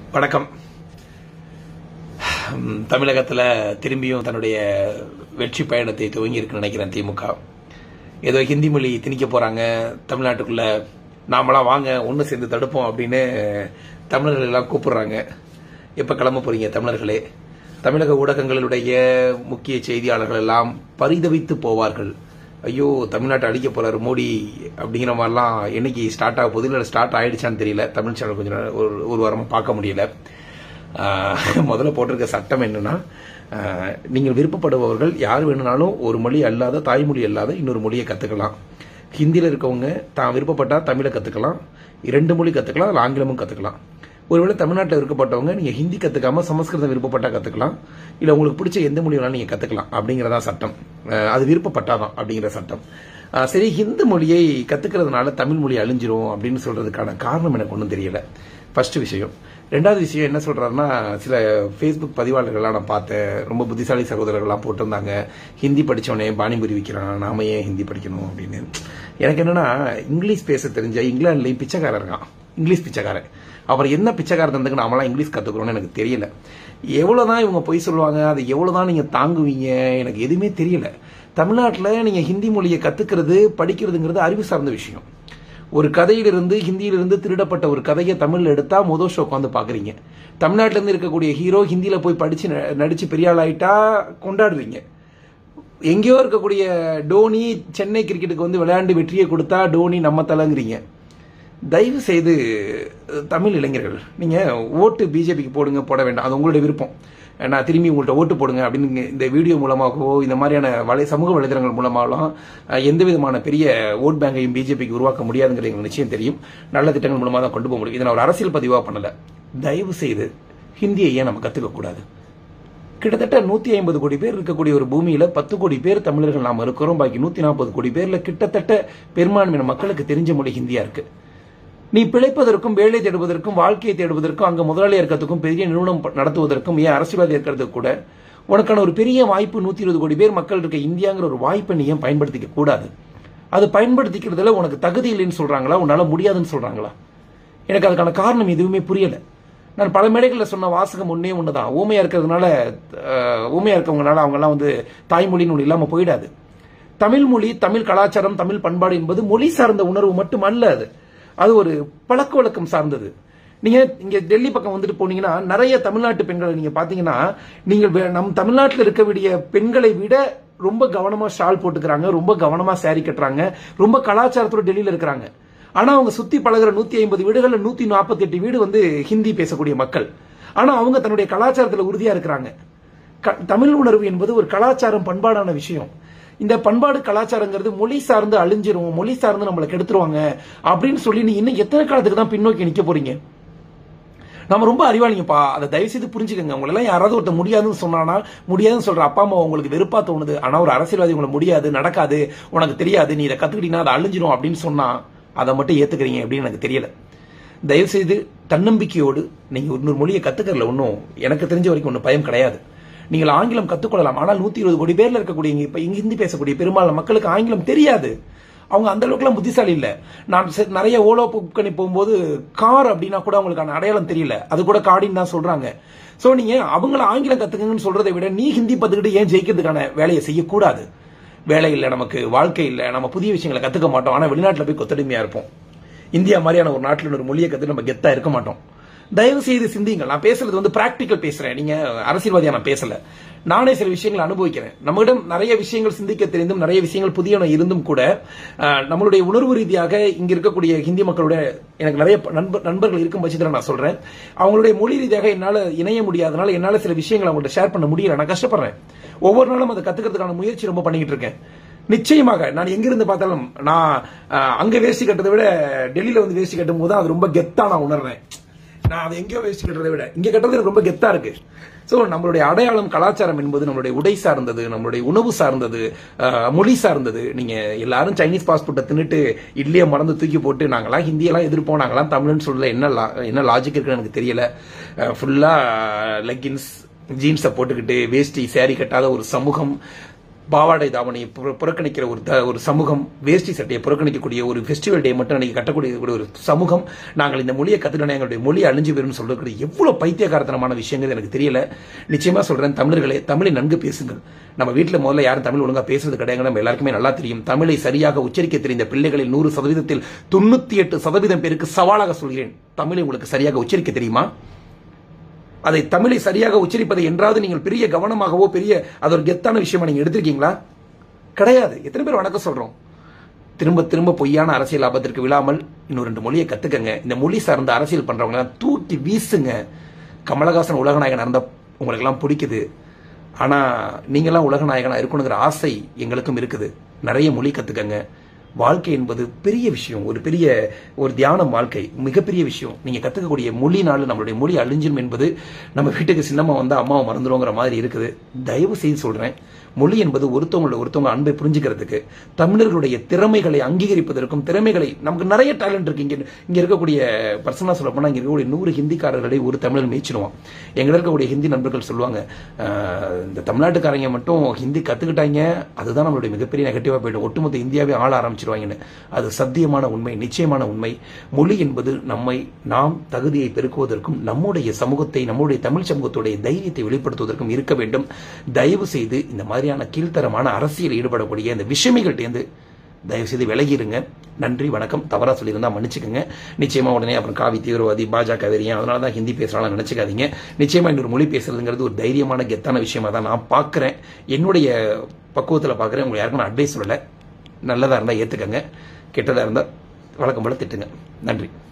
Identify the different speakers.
Speaker 1: வணக்கம் ம், தமிழகத்துல திரும்பியும் தன்னுடைய வெற்றி பயணத்தை துவங்கி இருக்குன்னு நினைக்கிறேன் திமுக ஏதோ ஹிந்தி மொழி திணிக்க போறாங்க தமிழ்நாட்டுக்குள்ள நாமெல்லாம் வாங்க ஒன்று சேர்ந்து தடுப்போம் அப்படின்னு தமிழர்கள் எல்லாம் கூப்பிடுறாங்க எப்ப கிளம்ப போறீங்க தமிழர்களே தமிழக ஊடகங்களுடைய முக்கிய செய்தியாளர்கள் எல்லாம் பரிதவித்து போவார்கள் ஐயோ தமிழ்நாட்டை அழிக்க போறாரு மோடி அப்படிங்கிற மாதிரிலாம் என்னைக்கு ஸ்டார்ட் ஆக போகுது இல்லை ஸ்டார்ட் ஆயிடுச்சான்னு தெரியல தமிழ் சேனல் கொஞ்சம் நேரம் ஒரு ஒரு வாரமா பார்க்க முடியல ஆஹ், முதல்ல போட்டிருக்க சட்டம் என்னன்னா ஆஹ், நீங்கள் விருப்பப்படுபவர்கள் யார் வேணும்னாலும் ஒரு மொழி அல்லாத தாய்மொழி அல்லாத இன்னொரு மொழியை கத்துக்கலாம் ஹிந்தியில் இருக்கவங்க தான் விருப்பப்பட்டா தமிழை கத்துக்கலாம் இரண்டு மொழி கத்துக்கலாம் இல்லை ஆங்கிலமும் கத்துக்கலாம் ஒருவேளை தமிழ்நாட்டில் விருப்பப்பட்டவங்க நீங்க ஹிந்தி கத்துக்காம சமஸ்கிருதம் விருப்பப்பட்டா கத்துக்கலாம் இல்ல உங்களுக்கு பிடிச்ச எந்த மொழி வேணாலும் நீங்க கத்துக்கலாம் அப்படிங்கறதா சட்டம் அஹ் அது விருப்பப்பட்டாதான் அப்படிங்கிற சட்டம் அஹ் சரி ஹிந்தி மொழியை கத்துக்கிறதுனால தமிழ் மொழி அழிஞ்சிரும் அப்படின்னு சொல்றதுக்கான காரணம் எனக்கு ஒன்றும் தெரியல ஃபர்ஸ்ட் விஷயம் ரெண்டாவது விஷயம் என்ன சொல்றாருன்னா சில ஃபேஸ்புக் பதிவாளர்கள்லாம் நான் பார்த்தேன் ரொம்ப புத்திசாலி சகோதரர்கள்லாம் போட்டிருந்தாங்க ஹிந்தி படிச்சவனே பானிபுரி விற்கிறான் நாம ஏன் ஹிந்தி படிக்கணும் அப்படின்னு எனக்கு என்னன்னா இங்கிலீஷ் பேச தெரிஞ்ச இங்கிலாந்துலயும் பிச்சைக்காரன் இருக்கான் இங்கிலீஷ் பிச்சைக்காரன் அவர் என்ன பிச்சைக்காரன் தந்துக்கு நாமெல்லாம் இங்கிலீஷ் கத்துக்கிறோம்னு எனக்கு தெரியல எவ்வளவுதான் இவங்க பொய் சொல்லுவாங்க அது எவ்வளவுதான் நீங்க தாங்குவீங்க எனக்கு எதுவுமே தெரியல தமிழ்நாட்டுல நீங்க ஹிந்தி மொழியை கத்துக்கிறது படிக்கிறதுங்கிறது அறிவு சார்ந்த விஷயம் ஒரு கதையிலிருந்து ஹிந்தியிலிருந்து திருடப்பட்ட ஒரு கதையை தமிழ்ல எடுத்தா முதல் ஷோ உட்காந்து பாக்குறீங்க தமிழ்நாட்டுல இருந்து இருக்கக்கூடிய ஹீரோ ஹிந்தியில போய் படிச்சு ந- நடிச்சு பெரிய ஆள் ஆயிட்டா கொண்டாடுறீங்க எங்கேயோ இருக்கக்கூடிய டோனி சென்னை கிரிக்கெட்டுக்கு வந்து விளையாண்டு வெற்றியை கொடுத்தா டோனி நம்ம தலைங்கிறீங்க தயவு செய்து அஹ், தமிழ் இளைஞர்கள் நீங்க ஓட்டு பிஜேபிக்கு போடுங்க போட வேண்டாம் அது உங்களுடைய விருப்பம் நான் திரும்பி உங்கள்கிட்ட ஓட்டு போடுங்க அப்படின்னு நீங்க இந்த வீடியோ மூலமாகவோ இந்த மாதிரியான வலை சமூக வலைதளங்கள் மூலமாகலாம் அஹ், எந்த விதமான பெரிய ஓட் பேங்கையும் பிஜேபிக்கு உருவாக்க முடியாதுங்கிறது எங்களுக்கு நிச்சயம் தெரியும் நல்ல திட்டங்கள் மூலமாக தான் கொண்டு போக முடியும் இதை நான் ஒரு அரசியல் பதிவாக பண்ணல தயவு செய்து ஹிந்தியை ஏன் நம்ம கத்துக்க கூடாது கிட்டத்தட்ட நூத்தி ஐம்பது கோடி பேர் இருக்கக்கூடிய ஒரு பூமியில பத்து கோடி பேர் தமிழர்கள் நாம இருக்கிறோம் பாக்கி நூத்தி நாற்பது கோடி பேர்ல கிட்டத்தட்ட பெரும்பான்மையான மக்களுக்கு தெரிஞ்ச மொழி ஹிந்தியா இருக்கு நீ பிழைப்பதற்கும் வேலை தேடுவதற்கும் வாழ்க்கையை தேடுவதற்கும் அங்க முதலாளியா இருக்கிறதுக்கும் பெரிய நிறுவனம் ப- நடத்துவதற்கும் ஏன் அரசியல்வாதி இருக்கிறதுக்கு கூட உனக்கான ஒரு பெரிய வாய்ப்பு நூத்தி இருபது கோடி பேர் மக்கள் இருக்க இந்தியாங்கிற ஒரு வாய்ப்பை நீ ஏன் பயன்படுத்திக்க கூடாது அது பயன்படுத்திக்கிறதுல உனக்கு தகுதி இல்லைன்னு சொல்றாங்களா உன்னால முடியாதுன்னு சொல்றாங்களா எனக்கு அதுக்கான காரணம் எதுவுமே புரியல நான் பல மேடைகளில் சொன்ன வாசகம் ஒன்னே ஒண்ணுதான் ஊமையா இருக்கிறதுனால அஹ், ஊமையா இருக்கவங்கனால அவங்க எல்லாம் வந்து தாய்மொழின்னு ஒண்ணு இல்லாம போயிடாது தமிழ் மொழி தமிழ் கலாச்சாரம் தமிழ் பண்பாடு என்பது மொழி சார்ந்த உணர்வு மட்டுமல்ல அது அது ஒரு பழக்க வழக்கம் சார்ந்தது நீங்க இங்க டெல்லி பக்கம் வந்துட்டு போனீங்கன்னா நிறைய தமிழ்நாட்டு பெண்களை நீங்க பாத்தீங்கன்னா நீங்கள் வே- நம் தமிழ்நாட்டில் இருக்கக்கூடிய பெண்களை விட ரொம்ப கவனமா ஷால் போட்டுக்கிறாங்க ரொம்ப கவனமா saree கட்டுறாங்க ரொம்ப கலாச்சாரத்தோட டெல்லியில இருக்கிறாங்க ஆனா அவங்க சுத்தி பழகுற நூத்தி ஐம்பது வீடுகள்ல நூத்தி நாற்பத்தி எட்டு வீடு வந்து ஹிந்தி பேசக்கூடிய மக்கள் ஆனா அவங்க தன்னுடைய கலாச்சாரத்துல உறுதியா இருக்கிறாங்க க- தமிழ் உணர்வு என்பது ஒரு கலாச்சாரம் பண்பாடான விஷயம் இந்த பண்பாடு கலாச்சாரங்கிறது மொழி சார்ந்து அழிஞ்சிரும் மொழி சார்ந்து நம்மளை கெடுத்துருவாங்க அப்படின்னு சொல்லி நீ இன்னும் எத்தனை காலத்துக்கு தான் பின்னோக்கி நிக்க போறீங்க நம்ம ரொம்ப அறிவாளிங்கப்பா அதை தயவு செய்து புரிஞ்சுக்கங்க உங்களை எல்லாம் யாராவது ஒருத்தர் முடியாதுன்னு சொன்னானா முடியாதுன்னு சொல்ற அப்பா அம்மா உங்களுக்கு வெறுப்பா தோணுது ஆனா ஒரு அரசியல்வாதி உங்களை முடியாது நடக்காது உனக்கு தெரியாது நீ இதை கத்துக்கிட்டீங்கன்னா அது அழிஞ்சிரும் அப்படின்னு சொன்னா அதை மட்டும் ஏத்துக்கிறீங்க அப்படின்னு எனக்கு தெரியல தயவு செய்து தன்னம்பிக்கையோடு நீங்க இன்னொரு மொழியை கத்துக்கறல ஒன்றும் எனக்கு தெரிஞ்ச வரைக்கும் ஒன்றும் பயம் கிடையாது நீங்கள் ஆங்கிலம் கத்துக்கொள்ளலாம் ஆனால் நூத்தி இருபது கோடி பேர்ல இருக்கக்கூடிய இங்க இப்ப இங்க ஹிந்தி பேசக்கூடிய பெரும்பாலான மக்களுக்கு ஆங்கிலம் தெரியாது அவங்க அந்த அளவுக்குலாம் புத்திசாலி இல்ல நான் செ- நிறைய ஓலோ புக் பண்ணி போகும்போது கார் அப்படின்னா கூட அவங்களுக்கான அடையாளம் தெரியல அது கூட காடின்னு தான் சொல்றாங்க சோ நீங்க அவங்கள ஆங்கிலம் கத்துக்கங்கன்னு சொல்றதை விட நீ ஹிந்தி பத்துக்கிட்டு ஏன் ஜெயிக்கிறதுக்கான வேலையை செய்யக்கூடாது வேலை இல்ல நமக்கு வாழ்க்கை இல்ல நம்ம புதிய விஷயங்களை கத்துக்க மாட்டோம் ஆனா வெளிநாட்டுல போய் கொத்தடிமையா இருப்போம் இந்தியா மாதிரியான ஒரு நாட்டில் ஒரு மொழியை கத்து நம்ம கெத்தா இருக்க மாட்டோம் தயவு செய்து சிந்திங்கள் நான் பேசுறது வந்து பிராக்டிக்கல் பேசுறேன் நீங்க அரசியல்வாதியா நான் பேசல நானே சில விஷயங்களை அனுபவிக்கிறேன் நம்மிடம் நிறைய விஷயங்கள் சிந்திக்க தெரிந்தும் நிறைய விஷயங்கள் புதியன இருந்தும் கூட அஹ், நம்மளுடைய உணர்வு ரீதியாக இங்க இருக்கக்கூடிய ஹிந்தி மக்களோட எனக்கு நிறைய நண்பர் நண்பர்கள் இருக்கும் பட்சத்தில் நான் சொல்றேன் அவங்களுடைய மொழி ரீதியாக என்னால இணைய முடியாதனால என்னால சில விஷயங்களை அவங்கள்ட்ட ஷேர் பண்ண முடியல நான் கஷ்டப்படுறேன் ஒவ்வொரு நாளும் அதை கத்துக்கிறதுக்கான முயற்சி ரொம்ப பண்ணிக்கிட்டு இருக்கேன் நிச்சயமாக நான் எங்கிருந்து பார்த்தாலும் நான் அஹ், அங்க வேஷ்டி கட்டதை விட டெல்லியில வந்து வேஷ்டி கட்டும் போது அது ரொம்ப கெத்தா நான் உணர்றேன் நான் அதை எங்கேயோ வேஷ்டி கட்டுறதை விட இங்க கட்டுறது எனக்கு ரொம்ப கெத்தா இருக்கு சோ நம்மளுடைய அடையாளம் கலாச்சாரம் என்பது நம்மளுடைய உடை சார்ந்தது நம்மளுடைய உணவு சார்ந்தது அஹ், மொழி சார்ந்தது நீங்க எல்லாரும் சைனீஸ் பாஸ்போர்ட்டை தின்னுட்டு இட்லியை மறந்து தூக்கி போட்டு நாங்கெல்லாம் ஹிந்தியெல்லாம் எதிர்ப்போம் நாங்கெல்லாம் தமிழ்னு சொல்ல என்ன லா- என்ன லாஜிக் இருக்குன்னு எனக்கு தெரியல ஃபுல்லா லெக்கின்ஸ் ஜீன்ஸை போட்டுக்கிட்டு வேஷ்டி சேரீ கட்டாத ஒரு சமூகம் பாவாடை தாவணியை புற- புறக்கணிக்கிற ஒரு த- ஒரு சமூகம் வேஷ்டி சட்டையை புறக்கணிக்கக்கூடிய ஒரு ஃபெஸ்டிவல் டே மட்டும் அன்னைக்கு கட்டக்கூடிய ஒரு- ஒரு சமூகம் நாங்கள் இந்த மொழியை கத்துக்கணும் எங்களுடைய மொழி அழிஞ்சு போயிரும் சொல்லக்கூடிய எவ்வளவு பைத்தியகாரத்தனமான விஷயங்கள் எனக்கு தெரியல நிச்சயமா சொல்றேன் தமிழர்களே தமிழை நன்கு பேசுங்கள் நம்ம வீட்டில் முதல்ல யாரும் தமிழ் ஒழுங்கா பேசுறது கிடையாது நம்ம எல்லாருக்குமே நல்லா தெரியும் தமிழை சரியாக உச்சரிக்க தெரிந்த பிள்ளைகளில் நூறு சதவீதத்தில் தொண்ணூத்தி எட்டு சதவீதம் பேருக்கு சவாலாக சொல்கிறேன் தமிழை உங்களுக்கு சரியாக உச்சரிக்க தெரியுமா அதை தமிழை சரியாக உச்சரிப்பதை என்றாவது நீங்கள் பெரிய கவனமாகவோ பெரிய அது ஒரு கெத்தான விஷயமா நீங்க எடுத்திருக்கீங்களா கிடையாது எத்தனை பேர் வணக்கம் சொல்றோம் திரும்ப திரும்ப பொய்யான அரசியல் லாபத்திற்கு விழாமல் இன்னும் ரெண்டு மொழியை கத்துக்கங்க இந்த மொழி சார்ந்த அரசியல் பண்றவங்க எல்லாம் தூக்கி வீசுங்க கமலஹாசன் உலகநாயகன் இருந்தா உங்களுக்கு எல்லாம் பிடிக்குது ஆனா நீங்கெல்லாம் உலகநாயகனா இருக்கணுங்கிற ஆசை எங்களுக்கும் இருக்குது நிறைய மொழி கத்துக்கங்க வாழ்க்கை என்பது பெரிய விஷயம் ஒரு பெரிய ஒரு தியானம் வாழ்க்கை மிகப்பெரிய விஷயம் நீங்க கத்துக்கக்கூடிய மொழினால நம்மளுடைய மொழி அழிஞ்சிரும் என்பது நம்ம வீட்டுக்கு சின்னம்மா வந்தா அம்மாவை மறந்துடுவோங்கிற மாதிரி இருக்குது தயவு செய்து சொல்றேன் மொழி என்பது ஒருத்தவங்களோட ஒருத்தவங்க அன்பை புரிஞ்சுக்கிறதுக்கு தமிழர்களுடைய திறமைகளை அங்கீகரிப்பதற்கும் திறமைகளை நமக்கு நிறைய டேலண்ட் இருக்கு இங்க இங்க இருக்கக்கூடிய பர்சனலா சொல்ல போனா இங்க இருக்கக்கூடிய நூறு ஹிந்திக்காரர்களை ஒரு தமிழர் மேய்ச்சிடுவான் எங்க இருக்கக்கூடிய ஹிந்தி நண்பர்கள் சொல்லுவாங்க "ஆஹ், இந்த தமிழ்நாட்டுக்காரங்க மட்டும் ஹிந்தி கத்துக்கிட்டாங்க அதுதான் நம்மளுடைய மிகப்பெரிய நெகட்டிவா போயிடும் ஒட்டுமொத்த இந்தியாவே ஆள ஆரம்பிச்சிருவாங்கன்னு அது சத்தியமான உண்மை நிச்சயமான உண்மை மொழி என்பது நம்மை நாம் தகுதியை பெருக்குவதற்கும் நம்முடைய சமூகத்தை நம்முடைய தமிழ் சமூகத்துடைய தைரியத்தை வெளிப்படுத்துவதற்கும் இருக்க வேண்டும் தயவு செய்து இந்த மாதிரியான கீழ்த்தரமான அரசியல் ஈடுபடக்கூடிய இந்த விஷயமைகள்டேந்து தயவு செய்து விலகிருங்க நன்றி வணக்கம் தவறா சொல்லியிருந்தா மன்னிச்சுக்கோங்க நிச்சயமா உடனே அப்புறம் காவி தீவிரவாதி பாஜக வெறியன் அதனால தான் ஹிந்தி பேசுறாலும் நினைச்சுக்காதீங்க நிச்சயமா இன்னொரு மொழி பேசுறதுங்கிறது ஒரு தைரியமான கெத்தான விஷயமா தான் நான் பார்க்கிறேன் என்னுடைய பக்குவத்தில் பார்க்குறேன் உங்களுக்கு யாருக்கும் நான் அட்வைஸ் சொல்லலை நல்லதா இருந்தால் ஏற்றுக்கங்க கெட்டதா இருந்தால் வழக்கம் போல திட்டுங்க நன்றி